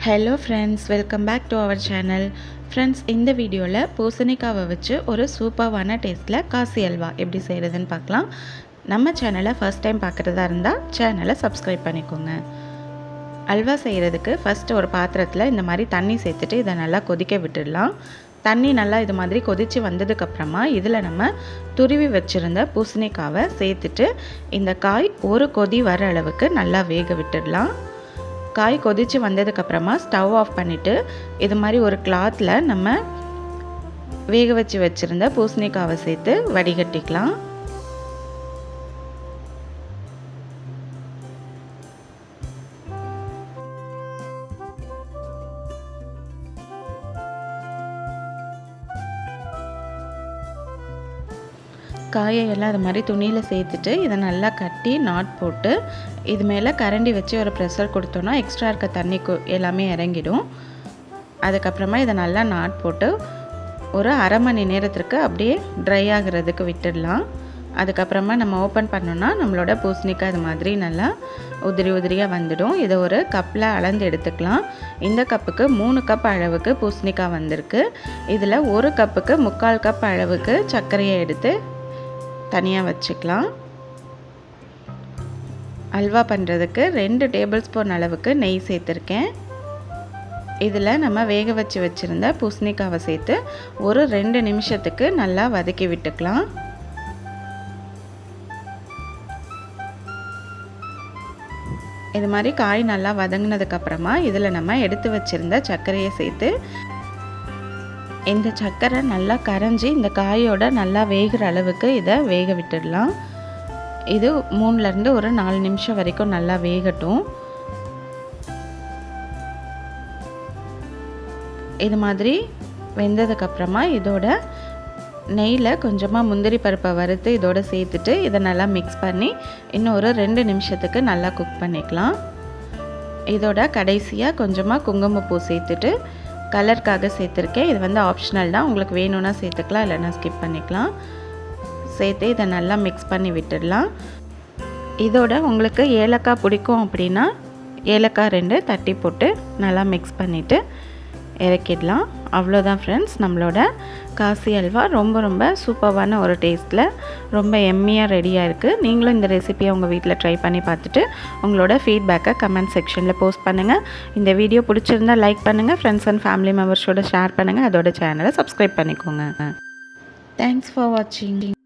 hello friends welcome back to our channel friends இந்த வீடியோவில் பூசணிக்காவை வச்சு ஒரு சூப்பர்வான டேஸ்ட்டில் காசி அல்வா எப்படி செய்கிறதுன்னு பார்க்கலாம் நம்ம சேனலை ஃபஸ்ட் டைம் பார்க்குறதா இருந்தால் சேனலை சப்ஸ்கிரைப் பண்ணிக்கோங்க அல்வா செய்கிறதுக்கு ஃபஸ்ட்டு ஒரு பாத்திரத்தில் இந்த மாதிரி தண்ணி சேர்த்துட்டு இதை நல்லா கொதிக்க விட்டுடலாம் தண்ணி நல்லா இது மாதிரி கொதித்து வந்ததுக்கப்புறமா இதில் நம்ம துருவி வச்சுருந்த பூசணிக்காவை சேர்த்துட்டு இந்த காய் ஒரு கொதி வர அளவுக்கு நல்லா வேக விட்டுடலாம் காய் கொதித்து வந்ததுக்கப்புறமா ஸ்டவ் ஆஃப் பண்ணிவிட்டு இது மாதிரி ஒரு கிளாத்தில் நம்ம வேக வச்சு வச்சுருந்த பூசணிக்காவை சேர்த்து வடிகட்டிக்கலாம் காயை எல்லாம் அது மாதிரி துணியில் சேர்த்துட்டு இதை நல்லா கட்டி நாட் போட்டு இது மேலே கரண்டி வச்சு ஒரு ப்ரெஷர் கொடுத்தோன்னா எக்ஸ்ட்ரா இருக்க தண்ணி எல்லாமே இறங்கிடும் அதுக்கப்புறமா இதை நல்லா நாட் போட்டு ஒரு அரை மணி நேரத்திற்கு அப்படியே ட்ரை ஆகிறதுக்கு விட்டுடலாம் அதுக்கப்புறமா நம்ம ஓப்பன் பண்ணோன்னா நம்மளோட பூசணிக்காய் இது மாதிரி நல்லா உதிரி உதிரியாக வந்துடும் இதை ஒரு கப்பில் அளந்து எடுத்துக்கலாம் இந்த கப்புக்கு மூணு கப் அளவுக்கு பூசணிக்காய் வந்திருக்கு இதில் ஒரு கப்புக்கு முக்கால் கப் அளவுக்கு சர்க்கரையை எடுத்து தனியாக வச்சுக்கலாம் அல்வா பண்ணுறதுக்கு ரெண்டு டேபிள் ஸ்பூன் அளவுக்கு நெய் சேர்த்துருக்கேன் இதில் நம்ம வேக வச்சு வச்சுருந்த பூசணிக்காவை சேர்த்து ஒரு ரெண்டு நிமிஷத்துக்கு நல்லா வதக்கி விட்டுக்கலாம் இது மாதிரி காய் நல்லா வதங்கினதுக்கப்புறமா இதில் நம்ம எடுத்து வச்சுருந்த சர்க்கரையை சேர்த்து இந்த சர்க்கரை நல்லா கரைஞ்சி இந்த காயோட நல்லா வேகிற அளவுக்கு இதை வேக விட்டுடலாம் இது மூணுலேருந்து ஒரு நாலு நிமிஷம் வரைக்கும் நல்லா வேகட்டும் இது மாதிரி வெந்ததுக்கப்புறமா இதோட நெய்யில் கொஞ்சமாக முந்திரி பருப்பை வறுத்து இதோட சேர்த்துட்டு இதை நல்லா மிக்ஸ் பண்ணி இன்னும் ஒரு ரெண்டு நிமிஷத்துக்கு நல்லா குக் பண்ணிக்கலாம் இதோட கடைசியாக கொஞ்சமாக குங்குமப்பூ சேர்த்துட்டு கலருக்காக சேர்த்துருக்கேன் இது வந்து ஆப்ஷனல் தான் உங்களுக்கு வேணும்னா சேர்த்துக்கலாம் இல்லைன்னா ஸ்கிப் பண்ணிக்கலாம் சேர்த்து இதை நல்லா மிக்ஸ் பண்ணி விட்டுடலாம் இதோட உங்களுக்கு ஏலக்காய் பிடிக்கும் அப்படின்னா ஏலக்காய் ரெண்டு தட்டி போட்டு நல்லா மிக்ஸ் பண்ணிவிட்டு இறக்கிடலாம் அவ்வளோதான் ஃப்ரெண்ட்ஸ் நம்மளோட காசி அல்வா ரொம்ப ரொம்ப சூப்பரான ஒரு டேஸ்ட்டில் ரொம்ப எம்மியாக ரெடியாக இருக்குது நீங்களும் இந்த ரெசிபியை உங்கள் வீட்டில் ட்ரை பண்ணி பார்த்துட்டு உங்களோட ஃபீட்பேக்கை கமெண்ட் செக்ஷனில் போஸ்ட் பண்ணுங்கள் இந்த வீடியோ பிடிச்சிருந்தா லைக் பண்ணுங்கள் ஃப்ரெண்ட்ஸ் அண்ட் ஃபேமிலி மெம்பர்ஸோட ஷேர் பண்ணுங்கள் அதோட சேனலை சப்ஸ்கிரைப் பண்ணிக்கோங்க தேங்க்ஸ் ஃபார் வாட்சிங்